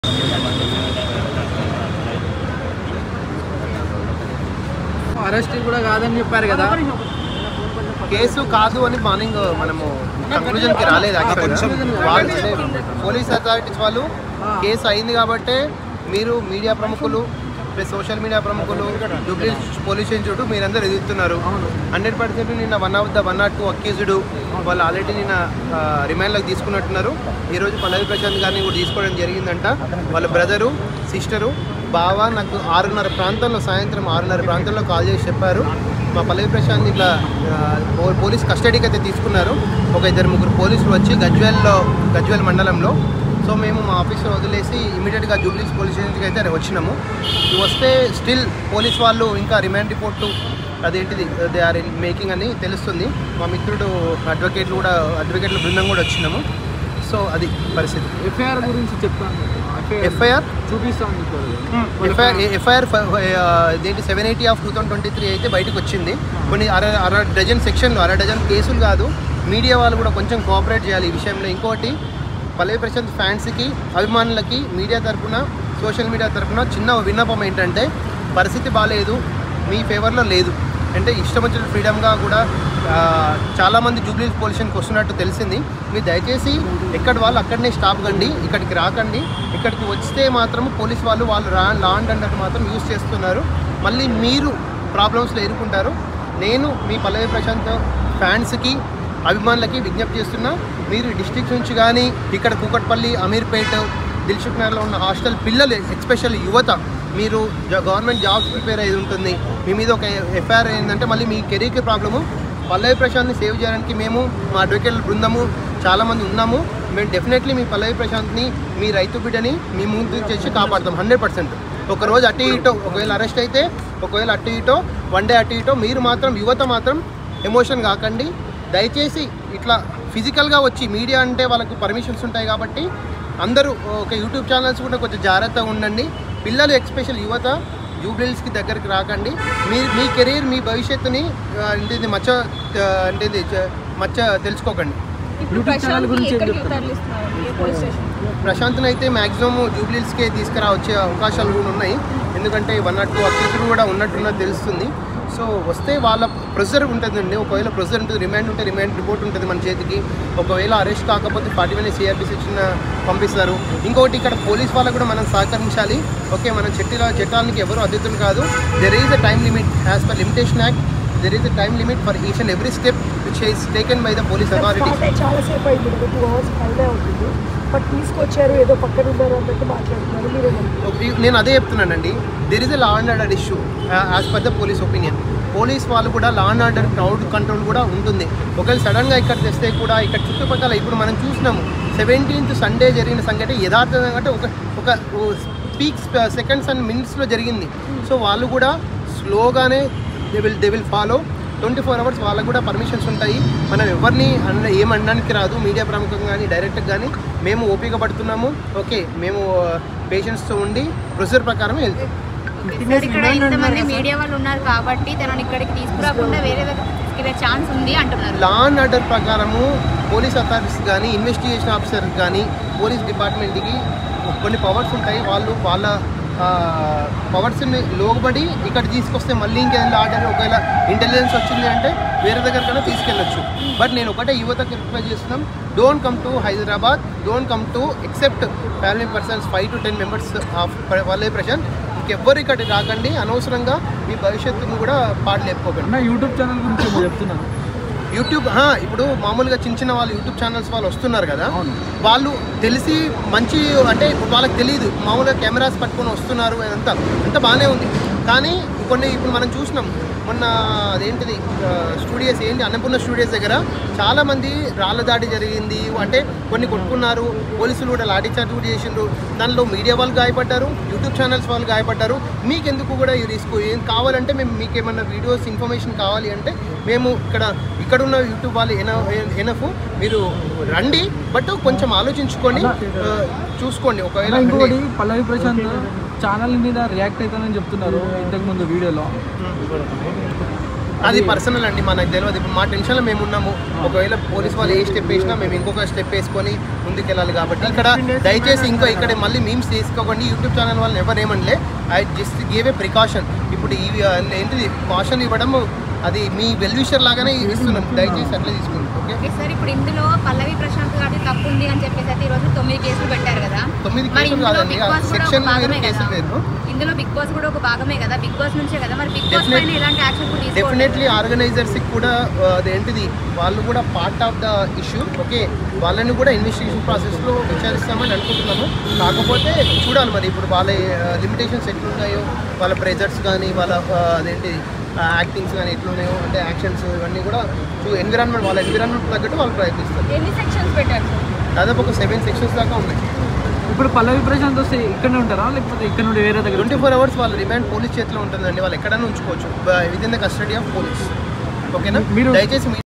Arrest కూడా కాదని చెప్పారు కదా కేసు కాదు అని మార్నింగ్ మనము కంక్లూజన్ కి రాలేదు యాక్చువల్గా వాళ్ళు పోలీస్ అథారిటీస్ వాళ్ళు కేసు అయింది కాబట్టే మీరు మీడియా ప్రముఖులు ప్లస్ సోషల్ మీడియా ప్రముఖులు జూబ్లీ పోలీస్ స్టేషన్ చుట్టూ మీరందరూ ఎదుగుతున్నారు హండ్రెడ్ పర్సెంట్ నిన్న one of the one not two accused వాళ్ళు ఆల్రెడీ నిన్న రిమాండ్లోకి తీసుకున్నట్టున్నారు ఈరోజు పల్లవి ప్రశాంత్ గారిని కూడా తీసుకోవడం జరిగిందంట వాళ్ళ బ్రదరు సిస్టరు బావ నాకు ఆరున్నర ప్రాంతంలో సాయంత్రం ఆరున్నర ప్రాంతంలో కాల్ చేసి చెప్పారు మా పల్లవి ప్రశాంత్ ఇట్లా ఆ, పో- పోలీస్ కస్టడీకి అయితే తీసుకున్నారు ఒక ఇద్దరు ముగ్గురు పోలీసులు వచ్చి గజ్వేల్లో గజ్వేల్ మండలంలో సో మేము మా ఆఫీస్లో వదిలేసి ఇమీడియట్గా జూబ్లీస్ పోలీస్ స్టేషన్కి అయితే వచ్చినాము ఇవి వస్తే స్టిల్ పోలీస్ వాళ్ళు ఇంకా రిమాండ్ రిపోర్టు అదేంటిది దే ఆర్ ఇన్ మేకింగ్ అని తెలుస్తుంది మా మిత్రుడు అడ్వకేట్లు కూడా అడ్వకేట్ల బృందం కూడా వచ్చినాము సో అది పరిస్థితి ఎఫ్ఐఆర్ గురించి చెప్తాను ఎఫ్ఐఆర్ చూపిస్తాను చెప్పారు ఎఫ్ఐఆర్ ఎఫ్ఐఆర్ దేంటి seven eighty of two thousand twenty three అయితే బయటకు వచ్చింది కొన్ని అర అర డజన్ సెక్షన్లు అర డజన్ కేసులు కాదు మీడియా వాళ్ళు కూడా కొంచెం కోఆపరేట్ చేయాలి ఈ విషయంలో ఇంకోటి పల్లవి ప్రశాంత్ ఫ్యాన్స్కి అభిమానులకి మీడియా తరపున సోషల్ మీడియా తరపున చిన్న విన్నపం ఏంటంటే పరిస్థితి బాగాలేదు మీ ఫేవర్లో లేదు అంటే ఇష్టం వచ్చిన ఫ్రీడమ్గా కూడా ఆ, చాలామంది జూబ్లీ పోలీస్ స్టేషన్కి వస్తున్నట్టు తెలిసింది మీరు దయచేసి ఎక్కడి వాళ్ళు అక్కడనే స్టాప్ కండి ఇక్కడికి రాకండి ఇక్కడికి వస్తే మాత్రం పోలీస్ వాళ్ళు వాళ్ళు రా లా అండ్ అన్నట్టు మాత్రం యూజ్ చేస్తున్నారు మళ్ళీ మీరు ప్రాబ్లమ్స్లో ఎదుర్కొంటారు నేను మీ పల్లవి ప్రశాంత్ ఫ్యాన్స్కి అభిమానులకి విజ్ఞప్తి చేస్తున్నా మీరు డిస్ట్రిక్ట్ నుంచి కానీ ఇక్కడ కూకట్పల్లి అమీర్పేట్ దిల్సుఖ్ నగర్లో ఉన్న హాస్టల్ పిల్లలు ఎస్పెషల్ యువత మీరు జ- గవర్నమెంట్ జాబ్స్ ప్రిపేర్ అయి ఉంటుంది మీ మీద ఒక ఎఫ్ఐఆర్ అయిందంటే మళ్ళీ మీ కెరీర్కి ప్రాబ్లము పల్లవి ప్రశాంత్ని సేవ్ చేయడానికి మేము మా అడ్వకేట్ బృందము చాలామంది ఉన్నాము మేము డెఫినెట్లీ మీ పల్లవి ప్రశాంత్ని మీ రైతు బిడ్డని మీ ముందు చేసి కాపాడతాం హండ్రెడ్ పర్సెంట్ ఒకరోజు అటు ఇటో ఒకవేళ అరెస్ట్ అయితే ఒకవేళ అటు ఇటో వన్ డే అటు ఇటో మీరు మాత్రం యువత మాత్రం ఎమోషన్ కాకండి దయచేసి ఇట్లా ఫిజికల్గా వచ్చి మీడియా అంటే వాళ్ళకు పర్మిషన్స్ ఉంటాయి కాబట్టి అందరూ ఒక యూట్యూబ్ ఛానల్స్ కూడా కొంచెం జాగ్రత్తగా ఉండండి పిల్లలు ఎక్స్పెషల్ యువత జూబ్లీస్కి దగ్గరికి రాకండి మీ మీ కెరీర్ మీ భవిష్యత్తుని ఆ, ఏంటిది మచ్చ ఆ, ఏంటిది చ- మచ్చ తెలుసుకోకండి ఇప్పుడు యూట్యూబ్ ఛానల్ ప్రశాంత్ని గురించి ఏం ఎక్కడికి చెప్తారు? తరలిస్తున్నారు ఏ పోలీస్ స్టేషన్ ప్రశాంత్ని అయితే మ్యాక్సిమం జూబ్లీస్కే తీసుకురా వచ్చే అవకాశాలు కూడా ఉన్నాయి ఎందుకంటే వన్ నాట్ టూ అక్యూజులు కూడా ఉన్నట్టున్నది తెలుస్తుంది సో వస్తే వాళ్ళ ప్రెజర్ ఉంటుందండి ఒకవేళ ప్రెజర్ ఉంటుంది రిమాండ్ ఉంటే రిమాండ్ రిపోర్ట్ ఉంటుంది మన చేతికి ఒకవేళ అరెస్ట్ కాకపోతే ఫార్టీ వన్ సిఆర్పీ సెక్షన్ పంపిస్తారు ఇంకొకటి ఇక్కడ పోలీస్ వాళ్ళకు కూడా మనం సహకరించాలి ఓకే మనం చట్టాల చట్టానికి ఎవరు అతిథులు కాదు there is a time limit as per limitation act there is a time limit for each and every step which is taken by the police authorities start అయ్యి చాలాసేపు అయింది ఒక టూ అవర్స్ పైనే అవుతుంది బట్ తీసుకొచ్చారు ఏదో పక్కన ఉన్నారు అన్నట్టు మాట్లాడుతున్నారు మీరేమంటారు నేను అదే చెప్తున్నానండి there is a law and order issue as per the police opinion police వాళ్ళు కూడా law and order crowd control కూడా ఉంటుంది ఒకవేళ సడన్గా ఇక్కడ తెస్తే కూడా ఇక్కడ చుట్టుపక్కల ఇప్పుడు మనం చూసినాము సెవెంటీన్త్ సండే జరిగిన సంఘటన యథార్థంగా అంటే ఒక ఒక పీక్స్ సెకండ్స్ అండ్ మినిట్స్లో జరిగింది సో వాళ్ళు కూడా స్లోగానే they will they will follow twenty four hours వాళ్ళకు కూడా పర్మిషన్స్ ఉంటాయి మనం ఎవరిని అన్న ఏమనడానికి రాదు మీడియా ప్రముఖంగా కానీ డైరెక్ట్గా కానీ మేము ఓపిక పడుతున్నాము ఓకే మేము పేషెంట్స్తో ఉండి ప్రొసీజర్ ప్రకారం వెళ్తాం సార్ ఇక్కడ ఇంతమంది మీడియా వాళ్ళు ఉన్నారు కాబట్టి తనని ఇక్కడికి తీసుకురాకుండా వేరే దగ్గర తీసుకెళ్లే ఛాన్స్ ఉంది అంటున్నారు లా అండ్ ఆర్డర్ ప్రకారము పోలీస్ అథారిటీస్ కానీ ఇన్వెస్టిగేషన్ ఆఫీసర్ కానీ పోలీస్ డిపార్ట్మెంట్కి కొన్ని పవర్స్ ఉంటాయి వాళ్ళు వాళ్ళ పవర్స్ని లోబడి ఇక్కడ తీసుకొస్తే మళ్ళీ ఇంకేదైనా ఆర్డర్ ఒకవేళ ఇంటెలిజెన్స్ వచ్చింది అంటే వేరే దగ్గరకైనా తీసుకెళ్ళొచ్చు బట్ నేను ఒకటే యువతకి రిక్వెస్ట్ చేస్తున్నాం don't come to Hyderabad don't come to except family persons five to ten members of వల్లే ప్రశాంత్ ఇంకెవ్వరు ఇక్కడికి రాకండి అనవసరంగా మీ భవిష్యత్తును కూడా పాడు లేపుకోకండి అన్న యూట్యూబ్ ఛానల్ గురించి ఏమో చెప్తున్నాను యూట్యూబ్ హా, ఇప్పుడు మామూలుగా చిన్న చిన్న వాళ్ళు యూట్యూబ్ ఛానల్స్ వాళ్ళు వస్తున్నారు కదా అవును. వాళ్ళు తెలిసి మంచి అంటే ఇప్పుడు వాళ్ళకి తెలియదు మామూలుగా కెమెరాస్ పట్టుకొని వస్తున్నారు అదంతా అంతా బాగానే ఉంది కానీ కొన్ని ఇప్పుడు మనం చూసినాం మొన్న అదేంటిది స్టూడియోస్ ఏంటి అన్నపూర్ణ స్టూడియోస్ దగ్గర చాలామంది రాళ్ళ దాడి జరిగింది అంటే కొన్ని కొట్టుకున్నారు పోలీసులు కూడా లాఠీ చార్జ్ కూడా చేసిండ్రు దానిలో మీడియా వాళ్ళు గాయపడ్డారు యూట్యూబ్ ఛానల్స్ వాళ్ళు గాయపడ్డారు మీకెందుకు కూడా ఈ రిస్క్ ఏం కావాలంటే మేము మీకు ఏమన్నా వీడియోస్ ఇన్ఫర్మేషన్ కావాలి అంటే మేము ఇక్కడ ఇక్కడ ఉన్న యూట్యూబ్ వాళ్ళు ఎన ఎనఫ్ మీరు రండి బట్ కొంచెం ఆలోచించుకొని ఆ, చూసుకోండి ఒకవేళ అన్న, ఇంకొకటి అంటే- పల్లవి ప్రశాంత్ ఛానల్ మీద రియాక్ట్ అవుతానని చెప్తున్నారు ఇంతకు ముందు వీడియోలో అది పర్సనల్ అండి మనకు తెలియదు ఇప్పుడు మా టెన్షన్లో మేము ఉన్నాము ఒకవేళ పోలీస్ వాళ్ళు ఏ స్టెప్ వేసినా మేము ఇంకొక స్టెప్ వేసుకొని ముందుకెళ్ళాలి కాబట్టి ఇక్కడ దయచేసి ఇంకా ఇక్కడ మళ్ళీ మీమ్స్ తీసుకోకండి యూట్యూబ్ ఛానల్ వాళ్ళని ఎవరు ఏమనలే I just give a precaution ఇప్పుడు ఇవి ఆ, ఏంటిది కాషన్ ఇవ్వడం అది మీ వెల్ విషర్ లాగానే ఇస్తున్నాం దయచేసి అట్లే తీసుకోండి ఓకే ఓకే సార్ ఇప్పుడు ఇందులో పల్లవి ప్రశాంత్ గారి తప్పు ఉంది అని చెప్పేసి అయితే ఈ రోజు తొమ్మిది కేసులు పెట్టారు కదా తొమ్మిది మరి కేసులు ఇందులో కాదండి బిగ్ బాస్ కూడా ఒక సెక్షన్ వేరు భాగమే కేసులు కదా వేరు ఇందులో బిగ్ బాస్ కూడా ఒక భాగమే కదా బిగ్ బాస్ నుంచే కదా మరి బిగ్ బాస్ Definitely- పైన ఎలాంటి యాక్షన్ కూడా తీసుకోవట్లేదు డెఫినెట్లీ ఆర్గనైజర్స్కి కూడా ఆ, అదేంటిది వాళ్ళు కూడా part of the issue okay వాళ్ళని కూడా ఇన్వెస్టిగేషన్ ప్రాసెస్లో విచారిస్తామని అనుకుంటున్నాము కాకపోతే చూడాలి మరి ఇప్పుడు వాళ్ళ లిమిటేషన్స్ ఎట్లున్నాయో వాళ్ళ ప్రెజర్స్ కానీ వాళ్ళ ఆ, అదేంటి యాక్టింగ్స్ కానీ ఎట్లున్నాయో అంటే యాక్షన్స్ ఇవన్నీ కూడా ఎన్విరాన్మెంట్ వాళ్ళ ఎన్విరాన్మెంట్ తగ్గట్టు వాళ్ళు ప్రయత్నిస్తారు ఎన్ని సెక్షన్స్ పెట్టారు సార్ దాదాపు ఒక సెవెన్ సెక్షన్స్ దాకా ఉన్నాయి ఇప్పుడు పల్లవి ప్రశాంత్ వస్తే ఇక్కడనే ఉంటారా లేకపోతే ఇక్కడ నుండి వేరే దగ్గర ట్వంటీ ఫోర్ అవర్స్ వాళ్ళ రిమాండ్ పోలీస్ చేతిలో ఉంటుందండి వాళ్ళు ఎక్కడైనా ఉంచుకోవచ్చు within the custody of police ఓకేనా మీరు- దయచేసి మీ